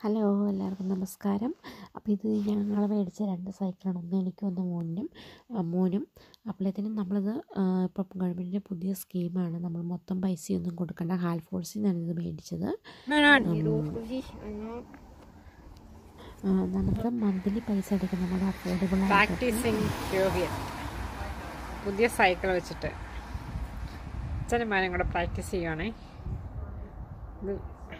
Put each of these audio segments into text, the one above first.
hello എല്ലാവർക്കും നമസ്കാരം അപ്പോൾ ഇത് ഞങ്ങൾ മേടിച്ച രണ്ട് സൈക്കിളാണ് ഒന്ന് എനിക്കും ഒന്ന് മോനും മോനും അപ്പോഴത്തേനും നമ്മളിത് ഇപ്പം ഗവൺമെൻറ്റിൻ്റെ പുതിയ സ്കീമാണ് നമ്മൾ മൊത്തം പൈസയൊന്നും കൊടുക്കേണ്ട ഹാൽ ഫോഴ്സിൽ നിന്നാണ് ഇത് മേടിച്ചത് നമുക്ക് മന്ത്ലി പൈസ അടയ്ക്കും നമ്മുടെ അഫോർഡബിൾ ആയിട്ട് പ്രാക്ടീസിങ് യോഗ്യൻ പുതിയ സൈക്കിൾ വെച്ചിട്ട് അച്ഛനും മാനും കൂടെ പ്രാക്ടീസ് ചെയ്യുവാണേ ഇത്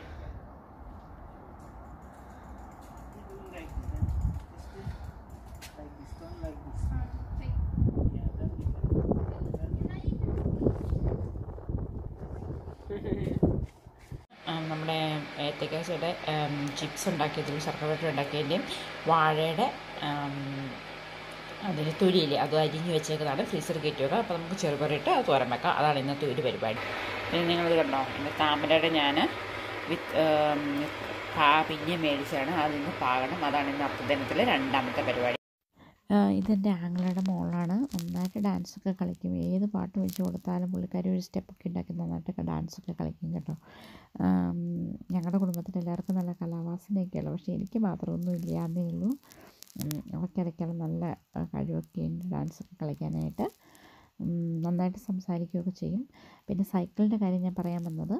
നമ്മുടെ ഏത്തക്കാച്ചയുടെ ചിപ്സ് ഉണ്ടാക്കിയതിലും ശർക്കര ഉണ്ടാക്കിയതിൻ്റെയും വാഴയുടെ അതിൽ തൊലിയില്ലേ അത് അരിഞ്ഞ് വെച്ചേക്കുന്നതാണ് ഫ്രീസർ കയറ്റി വെക്കുക അപ്പോൾ നമുക്ക് ചെറുപറിയിട്ട് അത് തോരൻ വെക്കാം അതാണ് ഇന്നത്തെ ഒരു പരിപാടി പിന്നെ നിങ്ങളിത് കണ്ടോ ഇന്ന് താമരയുടെ ഞാൻ വിത്ത് പാ പിന്നെ മേടിച്ചാണ് അതിന്ന് പാകണം അതാണ് ഇന്ന് അപ്പദിനത്തിലെ രണ്ടാമത്തെ പരിപാടി ഇതെൻ്റെ ആങ്ങളുടെ മോളാണ് നന്നായിട്ട് ഡാൻസൊക്കെ കളിക്കും ഏത് പാട്ട് വെച്ച് കൊടുത്താലും പുള്ളിക്കാരി ഒരു സ്റ്റെപ്പൊക്കെ ഉണ്ടാക്കി നന്നായിട്ടൊക്കെ ഡാൻസൊക്കെ കളിക്കും കേട്ടോ ഞങ്ങളുടെ കുടുംബത്തിൽ എല്ലാവർക്കും നല്ല കലാവാസനയൊക്കെയുള്ളൂ പക്ഷേ എനിക്ക് മാത്രമൊന്നും ഇല്ലാന്നേ ഉള്ളൂ അവയ്ക്കിടയ്ക്കുള്ള നല്ല കഴിവൊക്കെ ഉണ്ട് ഡാൻസൊക്കെ കളിക്കാനായിട്ട് നന്നായിട്ട് സംസാരിക്കുകയൊക്കെ ചെയ്യും പിന്നെ സൈക്കിളിൻ്റെ കാര്യം ഞാൻ പറയാൻ വന്നത്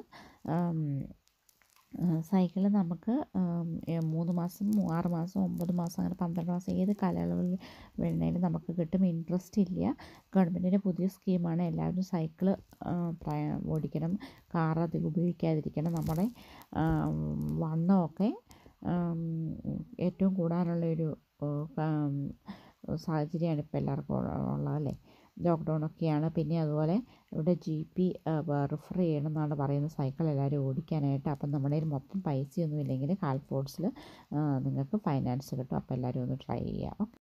സൈക്കിൾ നമുക്ക് മൂന്ന് മാസം ആറ് മാസം ഒമ്പത് മാസം അങ്ങനെ പന്ത്രണ്ട് മാസം ഏത് കാലയളവിൽ വേണമെങ്കിലും നമുക്ക് കിട്ടും ഇൻട്രസ്റ്റ് ഇല്ല ഗവൺമെൻറ്റിൻ്റെ പുതിയ സ്കീമാണ് എല്ലാവരും സൈക്കിൾ ഓടിക്കണം കാർ അധികം ഉപയോഗിക്കാതിരിക്കണം നമ്മുടെ വണ്ണമൊക്കെ ഏറ്റവും കൂടാനുള്ളൊരു സാഹചര്യമാണ് ഇപ്പോൾ എല്ലാവർക്കും ഉള്ളതല്ലേ ലോക്ക്ഡൗണൊക്കെയാണ് പിന്നെ അതുപോലെ ഇവിടെ ജി പി റിഫർ ചെയ്യണമെന്നാണ് പറയുന്നത് സൈക്കിൾ എല്ലാവരും ഓടിക്കാനായിട്ട് അപ്പം നമ്മുടെ കയ്യിൽ മൊത്തം പൈസയൊന്നും ഇല്ലെങ്കിൽ കാൽ ഫോഴ്സിൽ നിങ്ങൾക്ക് ഫൈനാൻസ് കിട്ടും അപ്പോൾ എല്ലാവരും ഒന്ന് ട്രൈ ചെയ്യാം